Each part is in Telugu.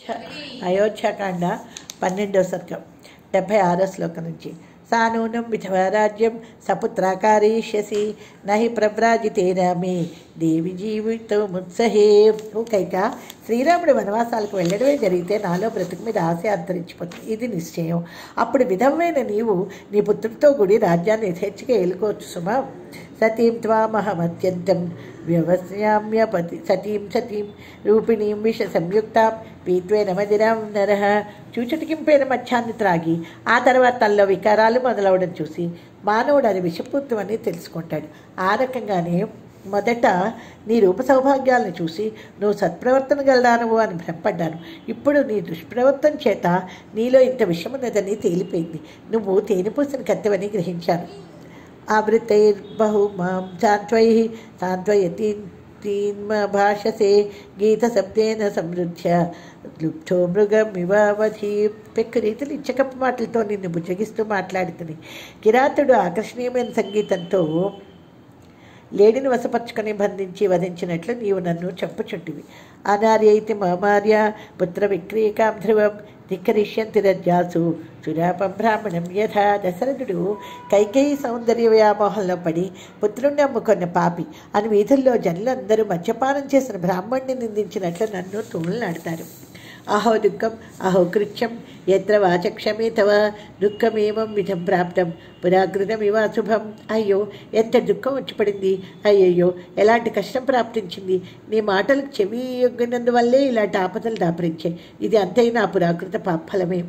అయోధ్యాకాండ పన్నెండో సర్గం డెబ్భై ఆరో శ్లోకం నుంచి సానూనం విధవరాజ్యం సపుత్రాకారీష్యసి నహి ప్రవ్రాజితేన మే దేవి జీవితో ముత్సహే ఓ కైక శ్రీరాముడు వనవాసాలకు వెళ్ళడమే జరిగితే నాలో బ్రతుకు మీద ఆశ అంతరించిపోతుంది ఇది నిశ్చయం అప్పుడు విధమైన నీవు నీ పుత్రుడితో కూడి రాజ్యాన్ని యథేచ్ఛగా ఏలుకోవచ్చు సుమా సతీం త్వామహమత్యంతం వ్యవస్యామ్యపతి సతీం సతీం రూపిణీం విష సంయుక్తాం పీత్వేన మదిరాం నరహ చూచుటికింపైన మధ్యాన్ని త్రాగి ఆ తర్వాత తనలో వికారాలు మొదలవడం చూసి మానవుడు అది విషపూర్తమని తెలుసుకుంటాడు ఆ రకంగానే మొదట నీ రూప సౌభాగ్యాలను చూసి నువ్వు సత్ప్రవర్తన గలదానవు అని భ్రమపడ్డాను ఇప్పుడు నీ దుష్ప్రవర్తన చేత నీలో ఇంత విషమున్నదని తేలిపోయింది నువ్వు తేనెపూసిన కత్తెవని గ్రహించాను ఆవృతైర్బహు మాం సాంత్వై సాంత్వయతి తీన్మ భాషసే గీతశబ్దేన సమృద్ధ్య లుప్ఠో మృగం ఇవావధి పెక్కు రీతులు ఇచ్చకప్పు మాటలతో నిన్ను బుజ్జగిస్తూ మాట్లాడుతుంది కిరాతుడు ఆకర్షణీయమైన సంగీతంతో లేడిని వశపరుచుకొని బంధించి వధించినట్లు నీవు నన్ను చంపుచుంటివి అనార్య అయితే మామార్య పుత్ర విక్రీకాం ధ్రువం ధిక్కరిష్యంతి రజ్జాసు సురాపం బ్రాహ్మణం యథా దశరథుడు కైకేయి సౌందర్య వ్యామోహంలో పడి పుత్రుణ్ణి అమ్ముకున్న పాపి అని వీధుల్లో జనులందరూ మద్యపానం చేసిన బ్రాహ్మణ్ణి నిందించినట్లు నన్ను తూళ్ళనాడతారు అహో దుఃఖం అహో కృత్యం ఎత్ర వాచక్షమే తవ దుఃఖమేమం విధం ప్రాప్తం పురాకృతమివ శుభం అయ్యో ఎంత దుఃఖం వచ్చి పడింది అయ్యయ్యో ఎలాంటి కష్టం ప్రాప్తించింది నీ మాటలకు చెవి యొగ్గినందువల్లే ఇలాంటి ఆపదలు దాపరించాయి ఇది అంతైనా పురాకృత పాఫలమే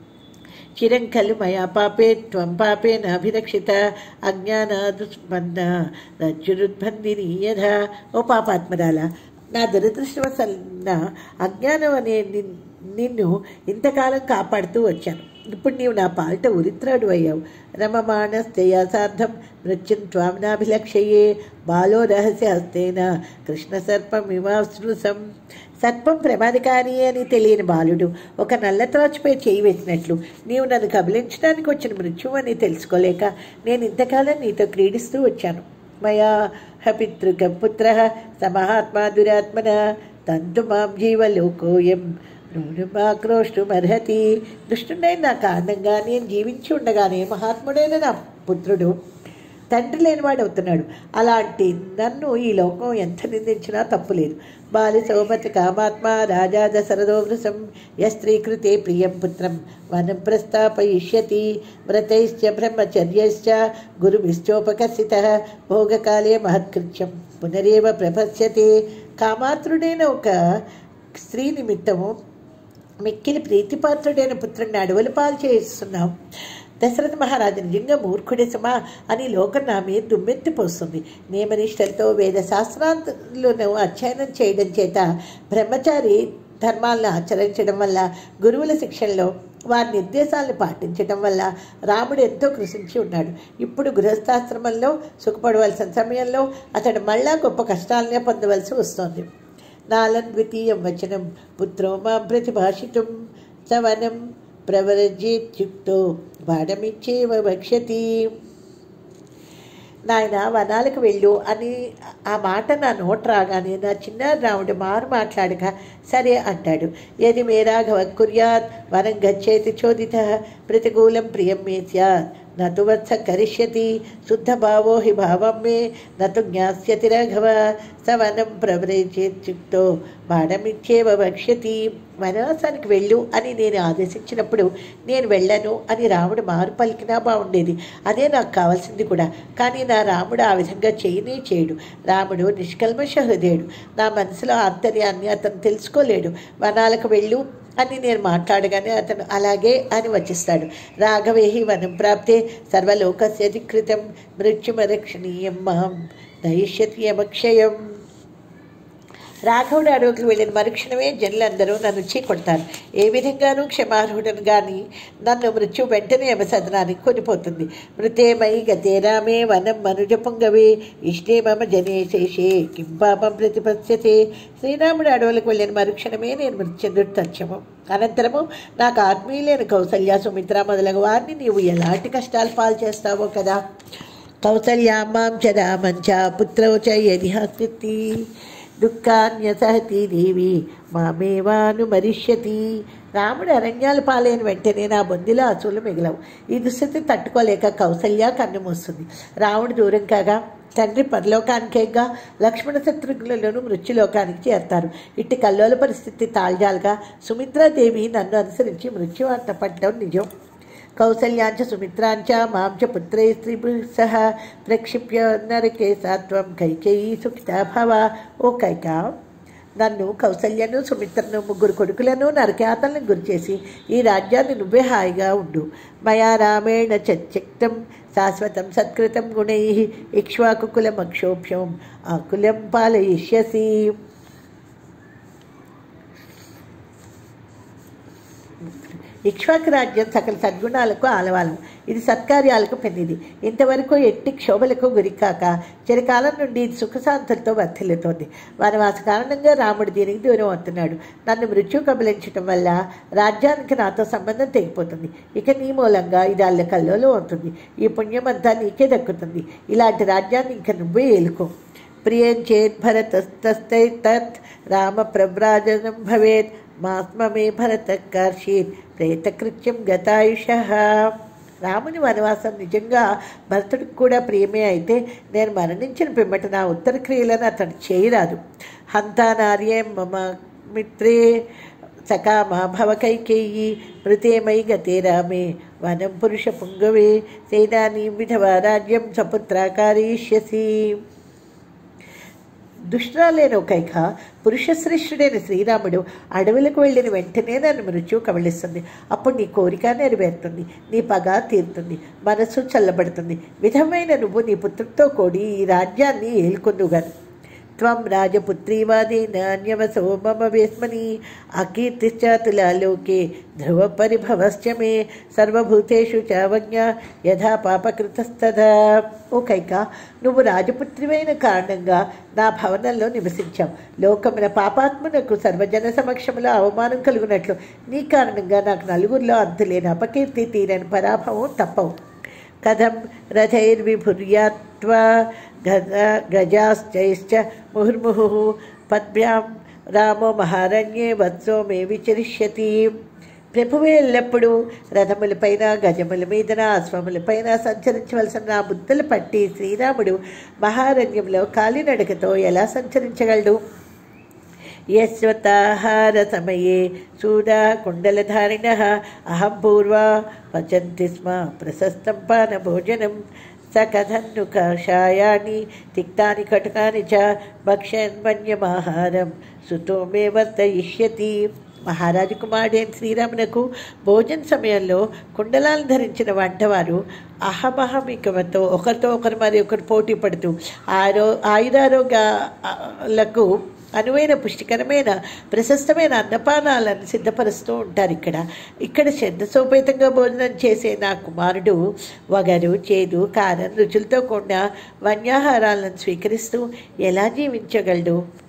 చిరం ఖలు మయా పాపే త్వం పాపే నాభిరక్షిత అజ్ఞాన దుస్పంద రజ్జురుద్బందిని యథా ఓ పాపాత్మరాల నా దురదృష్టవశాల అజ్ఞానం అనే నిన్- నిన్ను ఇంతకాలం కాపాడుతూ వచ్చాను ఇప్పుడు నీవు నా పాలిట ఉరిత్రాడు అయ్యావు రమమాణస్తేయాసార్థం మృత్యుం త్వాంనాభిలక్షయే బాలో రహస్య హస్తేన కృష్ణ సర్పం ఇవాసృసం సర్పం ప్రమాదకారి అని తెలియని బాలుడు ఒక నల్ల త్రాచుపై చేయి వేసినట్లు నీవు నన్ను కబలించడానికి వచ్చిన మృత్యువు అని తెలుసుకోలేక నేను ఇంతకాలం నీతో క్రీడిస్తూ వచ్చాను మయా హపితృక పుత్ర సమహాత్మా దురాత్మన తంతు మాం జీవలోకోయం నూనుమాక్రోష్టుమర్హతి దుష్టుడైన నా కారణంగా నేను జీవించి ఉండగానే మహాత్ముడైన నా పుత్రుడు తండ్రి లేనివాడు అవుతున్నాడు అలాంటి నన్ను ఈ లోకం ఎంత నిందించినా తప్పులేదు బాలి సౌమతి కామాత్మ రాజా దశరథో వృసం యస్త్రీకృతే ప్రియం పుత్రం వనం ప్రస్థాపయిష్యతి వ్రతైశ్చ బ్రహ్మచర్యశ్చ గురువిశ్చోపకసిత భోగకాలే మహత్కృత్యం పునరేవ ప్రపశ్యతే కామాత్రుడైన ఒక స్త్రీ నిమిత్తము మిక్కిలి ప్రీతిపాత్రుడైన పుత్రుడిని అడవులు పాలు చేస్తున్నాం దశరథ మహారాజు నిజంగా మూర్ఖుడే సమా అని లోకం నా మీద దుమ్మెత్తిపోస్తుంది నియమనిష్టలతో వేద శాస్త్రాలను అధ్యయనం చేయడం చేత బ్రహ్మచారి ధర్మాలను ఆచరించడం వల్ల గురువుల శిక్షణలో వారి నిర్దేశాలను పాటించడం వల్ల రాముడు ఎంతో కృషించి ఉన్నాడు ఇప్పుడు గృహస్థాశ్రమంలో సుఖపడవలసిన సమయంలో అతడు మళ్ళా గొప్ప కష్టాలనే పొందవలసి వస్తోంది నాలం ద్వితీయం వచనం పుత్రో మాం ప్రతిభాషితుం సవనం ప్రవరజేత్యుక్తో బాడమిచ్చేవ భక్ష్యతి నాయన వనాలకు వెళ్ళు అని ఆ మాట నా నోట రాగానే నా చిన్న రాముడు మారు మాట్లాడక సరే అంటాడు యది మే రాఘవ కుర్యాత్ వరం గచ్చేతి చోదిత ప్రతికూలం ప్రియం మే స్యాత్ నతు వత్స కరిష్యతి శుద్ధ భావో హి భావం మే నతు జ్ఞాస్యతి రాఘవ సవనం ప్రవరేచేత్యుక్తో బాణమిచ్చేవ భక్ష్యతి వనవాసానికి వెళ్ళు అని నేను ఆదేశించినప్పుడు నేను వెళ్ళను అని రాముడు మారు పలికినా బాగుండేది అదే నాకు కావాల్సింది కూడా కానీ నా రాముడు ఆ విధంగా చేయనే చేయడు రాముడు నిష్కల్మష హృదయుడు నా మనసులో ఆంతర్యాన్ని అతను తెలుసుకోలేడు వనాలకు వెళ్ళు అని నేను మాట్లాడగానే అతను అలాగే అని వచ్చిస్తాడు రాఘవేహి వనం ప్రాప్తే సర్వలోకస్య ధికృతం మృత్యుమరక్షణీయం మహం దయిష్యతి యమక్షయం రాఘవుడు అడవులకు వెళ్ళిన మరుక్షణమే జనులందరూ నన్ను చీకొడతారు ఏ విధంగానూ క్షమార్హుడను గాని నన్ను మృత్యు వెంటనే యమసదనానికి కొనిపోతుంది మృతేమై గతే రామే వనం మనుజ పొంగవే ఇష్టే మమ జనే శేషే కిం పాపం ప్రతిపత్స్యతే శ్రీరాముడు అడవులకు వెళ్ళిన మరుక్షణమే నేను మృత్యుందుడు తథ్యము అనంతరము నాకు ఆత్మీయులైన కౌసల్య సుమిత్ర మొదలగు వారిని నీవు ఎలాంటి కష్టాలు పాలు చేస్తావో కదా కౌసల్యామాం చ రామంచ పుత్రౌ చ యది హస్తి దుఃఖాన్య సహతి దేవి మామేవాను మరిష్యతి రాముడు అరణ్యాల పాలైన వెంటనే నా బొందిలో అసూలు మిగలవు ఈ దుస్థితి తట్టుకోలేక కౌసల్య కన్ను మూస్తుంది రాముడు దూరం కాగా తండ్రి పరలోకానికేగా లక్ష్మణ శత్రుఘ్నులను మృత్యులోకానికి చేరతారు ఇట్టి కల్లోల పరిస్థితి తాళ్జాలుగా సుమిత్రాదేవి నన్ను అనుసరించి మృత్యువార్త పడ్డం నిజం కౌసల్యాంచ సుమిత్రాంచ మాం చ పుత్రై స్త్రీభి సహ ప్రక్షిప్య నరకే సాత్వం కైకేయి సుఖితా భవ ఓ కైక నన్ను కౌసల్యను సుమిత్రను ముగ్గురు కొడుకులను నరకేతలను గురిచేసి ఈ రాజ్యాన్ని నువ్వే హాయిగా ఉండు మయా రామేణ చక్తం శాశ్వతం సత్కృతం గుణై ఇక్ష్వాకుకులమక్షోభ్యం ఆకులం పాలయిష్యసి ఇక్ష్వాకు రాజ్యం సకల సద్గుణాలకు ఆలవాలం ఇది సత్కార్యాలకు పెన్నిది ఇంతవరకు ఎట్టి క్షోభలకు గురికాక చిరకాలం నుండి ఇది సుఖశాంతులతో వర్ధిల్లుతోంది వనవాస కారణంగా రాముడు దీనికి దూరం అవుతున్నాడు నన్ను మృత్యు కబలించటం వల్ల రాజ్యానికి నాతో సంబంధం తెగిపోతుంది ఇక నీ మూలంగా ఇది అల్ల కల్లోలో అవుతుంది ఈ పుణ్యమంతా నీకే దక్కుతుంది ఇలాంటి రాజ్యాన్ని ఇంక నువ్వే ఏలుకో ప్రియం చేత్ భరతస్తై తత్ రామ ప్రవ్రాజనం భవేత్ మాత్మ మే భరత కార్షీత్ ప్రేతకృత్యం గతాయుష రాముని వనవాసం నిజంగా భరతుడికి కూడా ప్రియమే అయితే నేను మరణించిన పిమ్మట నా ఉత్తర క్రియలను అతడు చేయరాదు హంతా నార్యే మమ మిత్రే సకామా భవ కైకేయి మృతేమై గతే రామే వనం పురుష పుంగవే సేనాని విధవ రాజ్యం సపుత్రాకారీష్యసి దుష్టురాలేని కైక పురుషశ్రేష్ఠుడైన శ్రీరాముడు అడవులకు వెళ్ళిన వెంటనే నన్ను మృత్యు కవలిస్తుంది అప్పుడు నీ కోరిక నెరవేరుతుంది నీ పగ తీరుతుంది మనస్సు చల్లబడుతుంది విధమైన నువ్వు నీ పుత్రుడితో కూడి ఈ రాజ్యాన్ని ఏలుకొందుగాను త్వం రాజపుత్రీవాదేనాన్యవసో మమ వేస్మని అకీర్తిశ్చాతులాలోకే ధ్రువ పరిభవశ్చ మే సర్వభూతేషు చావజ్ఞ యథా పాపకృతస్తదా ఓ కైక నువ్వు రాజపుత్రివైన కారణంగా నా భవనంలో నివసించావు లోకమున పాపాత్మునకు సర్వజన సమక్షంలో అవమానం కలుగునట్లు నీ కారణంగా నాకు నలుగురిలో అంతులేని అపకీర్తి తీరని పరాభవం తప్పవు కథం రథైర్విభుర్యాత్వా గజ గజాశ్చైశ్చ ముహుర్ముహుః పద్భ్యాం రామో మహారణ్యే వత్సో మే విచరిష్యతి ప్రభువే ఎల్లప్పుడూ రథములపైన గజముల మీదన అశ్వములపైన సంచరించవలసిన నా బుద్ధులు పట్టి శ్రీరాముడు మహారణ్యంలో కాలినడకతో ఎలా సంచరించగలడు యస్వతాహార సమయే చూడా కుండలధారిణ అహం పూర్వా పచంతి స్మ ప్రశస్తం పాన భోజనం సకథన్ను కషాయాన్ని తిక్తాని కటకాని చ భక్ష్యన్మన్యమాహారం సుతో మే వర్తయిష్యతి మహారాజు కుమారుడైన శ్రీరామునకు భోజన సమయంలో కుండలాలు ధరించిన వంటవారు అహమహమికమతో ఒకరితో ఒకరు మరి ఒకరు పోటీ పడుతూ ఆరో ఆయురారోగ్యాలకు అనువైన పుష్టికరమైన ప్రశస్తమైన అన్నపానాలను సిద్ధపరుస్తూ ఉంటారు ఇక్కడ ఇక్కడ శ్రద్ధసోపేతంగా భోజనం చేసే నా కుమారుడు వగరు చేదు కారం రుచులతో కూడిన వన్యాహారాలను స్వీకరిస్తూ ఎలా జీవించగలడు